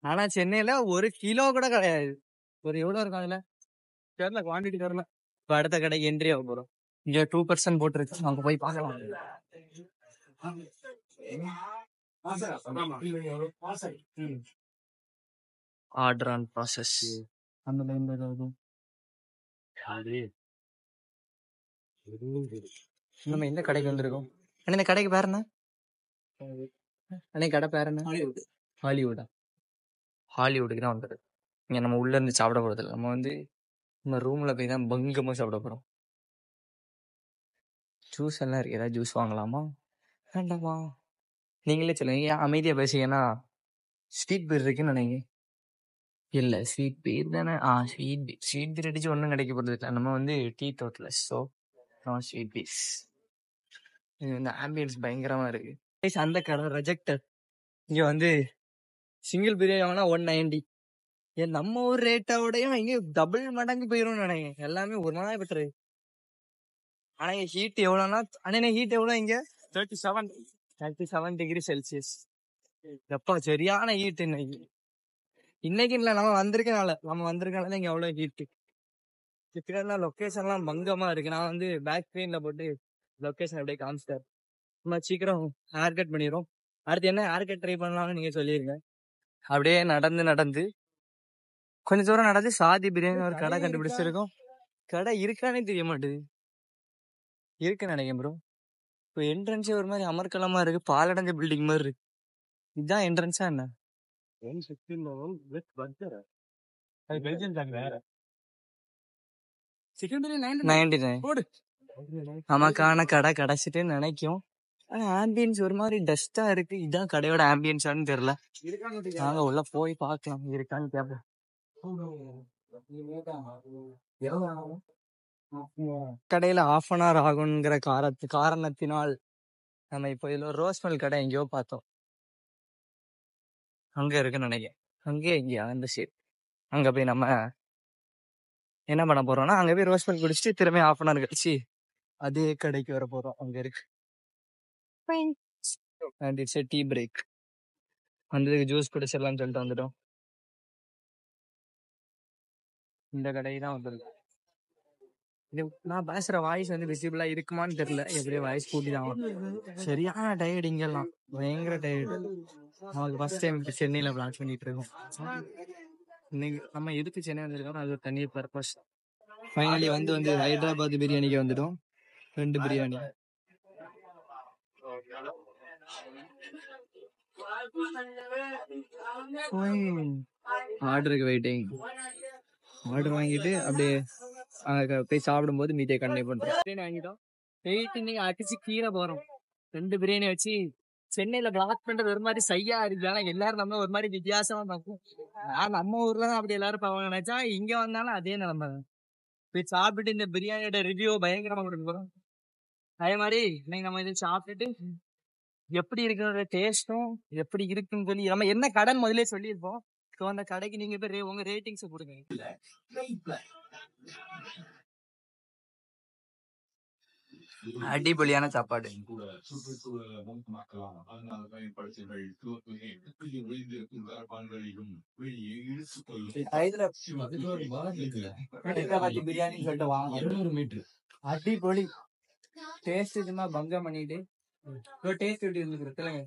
ஆனா சென்னையில ஒரு கிலோ கூட கிடையாது ஒரு எவ்வளவு இருக்கும் அதுல தெரியல குவான்டிட்டி தெரியல இப்ப அடுத்த கடைக்கு என்ட்ரி ஆக போறோம் இங்க டூ பர்சன்ட் போட்டுருக்கு அங்க போய் பார்க்கலாம் ஆர்டர் ஆன் ப்ராசஸ் அந்த லைன்ல ஏதாவது நம்ம எந்த கடைக்கு வந்திருக்கோம் அண்ணா இந்த கடைக்கு பேர் என்ன அண்ணா கடை பேர் என்ன ஹாலிவுட்டா ஹாலிவுட்டுக்கு தான் வந்துருக்கு இங்க நம்ம உள்ள இருந்து சாப்பிட போறது இல்ல நம்ம வந்து நம்ம ரூம்ல போய் தான் பங்கமா சாப்பிட போறோம் ஜூஸ் எல்லாம் இருக்கு ஏதாவது ஜூஸ் வாங்கலாமா வேண்டாமா நீங்களே சொல்லுங்க ஏன் அமைதியா பேசுங்கன்னா ஸ்வீட் பீர் இருக்குன்னு நினைங்க இல்ல ஸ்வீட் பீர் தானே ஆ ஸ்வீட் பீர் ஸ்வீட் பீர் அடிச்சு ஒன்றும் கிடைக்க போறது இல்லை நம்ம வந்து டீ தோட்டல ஸோ ஸ்வீட் பீர்ஸ் இது வந்து ஆம்பியன்ஸ் பயங்கரமா இருக்கு Guys, அந்த கடை ரெஜெக்டட் இங்க வந்து சிங்கிள் பிரியாணி வாங்கினா ஒன் நைன்டி ஏன் நம்ம ஊர் ரேட்டோடயும் இங்க டபுள் மடங்கு போயிரும் நினைக்கிறேன் எல்லாமே ஒரு நாள் பெற்று ஆனா இங்க ஹீட் எவ்வளவுனா அண்ணா ஹீட் எவ்வளவு இங்க thirty seven thirty seven degree Celsius எப்பா சரியான ஹீட் இன்னைக்கு இன்னைக்கு இல்ல நம்ம வந்திருக்கனால நம்ம வந்திருக்கனால இங்க எவ்வளவு ஹீட் பின்னாடி லொக்கேஷன்லாம் பங்கமா இருக்கு நான் வந்து பேக் ஸ்க்ரீன்ல போட்டு லொக்கேஷன் அப்படியே காமிச்சிட்டாரு நம்ம சீக்கிரம் ஹேர் கட் பண்ணிடுறோம் அடுத்து என்ன ஹேர் கட் ட்ரை பண்ணலாம்னு நீங்க சொல்லிருங்க அப்படியே நடந்து நடந்து கொஞ்ச தூரம் நடந்து சாதி பிரியாணி ஒரு கடை கண்டுபிடிச்சிருக்கோம் கடை இருக்கானே தெரிய மாட்டுது இருக்குன்னு நினைக்கிறேன் ப்ரோ இப்போ என்ட்ரன்ஸே ஒரு மாதிரி அமர்க்கலமா இருக்கு பாலடைஞ்ச பில்டிங் மாதிரி இருக்கு இதுதான் என்ட்ரன்ஸா என்ன நைன்டி நைன் நமக்கான கடை கிடைச்சிட்டு நினைக்கும் ஆனா ஆம்பியன்ஸ் ஒரு மாதிரி டஸ்டா இருக்கு இதான் கடையோட ஆம்பியன்ஸான்னு தெரியல நாங்க உள்ள போய் பார்க்கலாம் இருக்கான்னு கேப்போம் கடையில ஆஃப் அன் ஹவர் ஆகுங்கிற காரத்து காரணத்தினால் நம்ம இப்போ இதுல ஒரு ரோஸ் மில் கடை எங்கேயோ பார்த்தோம் அங்க இருக்குன்னு நினைக்கிறேன் அங்கே எங்கேயா அந்த சைடு அங்க போய் நம்ம என்ன பண்ண போறோம்னா அங்க போய் ரோஸ் மில் குடிச்சிட்டு திரும்பி ஆஃப் அன் ஹவர் கழிச்சு அதே கடைக்கு வர போறோம் அங்க இருக்கு அண்ட் இட்ஸ் டீ பிரேக் வந்ததுக்கு ஜூஸ் குடிச்சிடலாம்னு சொல்லிட்டு வந்துட்டோம் இந்த கடை தான் வந்திருக்கு இது நான் பேசுற வாய்ஸ் வந்து விசிபிளா இருக்குமான்னு தெரியல எப்படியும் வாய்ஸ் கூட்டி தான் வரும். சரியான டயர்டு இங்கெல்லாம் பயங்கர டயர்டு நமக்கு ஃபர்ஸ்ட் டைம் இப்போ சென்னையில பிளான் பண்ணிட்டு இருக்கோம் இன்னைக்கு நம்ம எதுக்கு சென்னை வந்திருக்கோம் அது ஒரு தனி பர்பஸ் ஃபைனலி வந்து வந்து ஹைதராபாத் பிரியாணிக்கு வந்துட்டோம் ரெண்டு பிரியாணி ஆர்டருக்கு வெயிட்டிங் ஆர்டர் வாங்கிட்டு அப்படியே அங்க போய் சாப்பிடும்போது மீதியை கண்டினியூ பண்றோம் பிரியாணி வாங்கிட்டோம் வெயிட் இன்னைக்கு அடிச்சு கீழே போறோம் ரெண்டு பிரியாணி வச்சு சென்னையில பிளாக் பண்றது ஒரு மாதிரி சையா இருக்கு ஆனா எல்லாரும் நம்ம ஒரு மாதிரி வித்தியாசமா பார்க்கும் நான் நம்ம ஊர்ல தான் அப்படி எல்லாரும் பாவாங்க நினைச்சா இங்க வந்தாலும் அதே நிலைமை தான். போய் சாப்பிட்டு இந்த பிரியாணியோட ரிவ்யூ பயங்கரமா கொடுக்க போறோம் அதே மாதிரி இன்னைக்கு நம்ம இதை சாப்பிட்டுட்டு எப்படி இருக்கிற டேஸ்டும் எப்படி இருக்குன்னு சொல்லி நம்ம என்ன கடன் முதல்ல சொல்லியிருப்போம் ஸோ அந்த கடைக்கு நீங்க போய் ரே- உங்க ரேட்டிங்ஸ் கொடுங்க அடிப்பொலியான சாப்பாடு கூட சுற்றுச்சூழலை மோசமாக்கலாம் அதனால் பயன்படுத்துங்கள் சிவப்புகை ஒளிந்திருக்கும் கரப்பான்களையும் வெளியே இழுத்துக் கொள்ளும் ஹைதராபாத் பிரியாணின்னு சொல்லிட்டு வாங்க இருநூறு மீட்டர் அடிப்பொலி டேஸ்ட் சும்மா பங்கம் பண்ணிட்டு டேஸ்ட் எப்படி இருந்துருக்கு சொல்லுங்க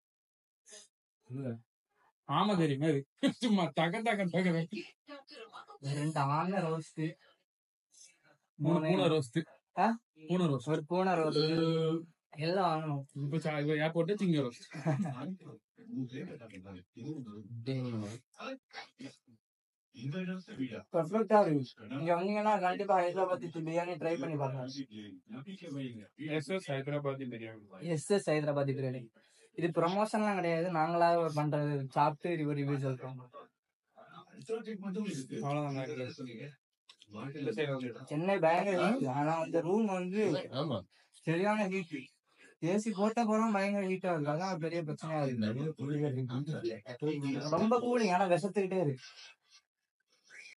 ஆமா தெரியுமா இது சும்மா தக தக தக ரெண்டு ஆன ரோஸ்ட் மூணு பூனை ரோஸ்ட் ஆ? பூனை ரோஸ்ட் ஒரு பூனை ரோஸ்ட் எல்லாம் வாங்கணும் இப்ப சா- இப்ப ஏர்போர்ட் சிங்க ரோஸ்ட் இந்த இடத்தை விட பர்ஃபெக்டா இருக்கு நீங்க வந்தீங்கன்னா கண்டிப்பா ஹைதராபாத் பிரியாணி ட்ரை பண்ணி பாருங்க நம்பிக்கை வைங்க S S Hyderabad biryani S S Hyderabad biryani இது ப்ரொமோஷன்லாம் கிடையாது நாங்களா பண்றது சாப்பிட்டு ரிவ்யூ ரிவ்யூ சொல்றோம் ரிசோர்ட்டுக்கு மட்டும் இருக்கு அவ்வளவுதான் சொன்னீங்க இந்த சைடு வந்து சென்னை பயங்கர heat. ஆனா இந்த ரூம் வந்து ஆமா சரியான ஹீட் ஏசி போட்ட போறோம் பயங்கர ஹீட்டா இருக்கு அதான் பெரிய பிரச்சனையா இருக்கு ரொம்ப கூலிங் ஆனா விஷத்துக்கிட்டே இருக்கு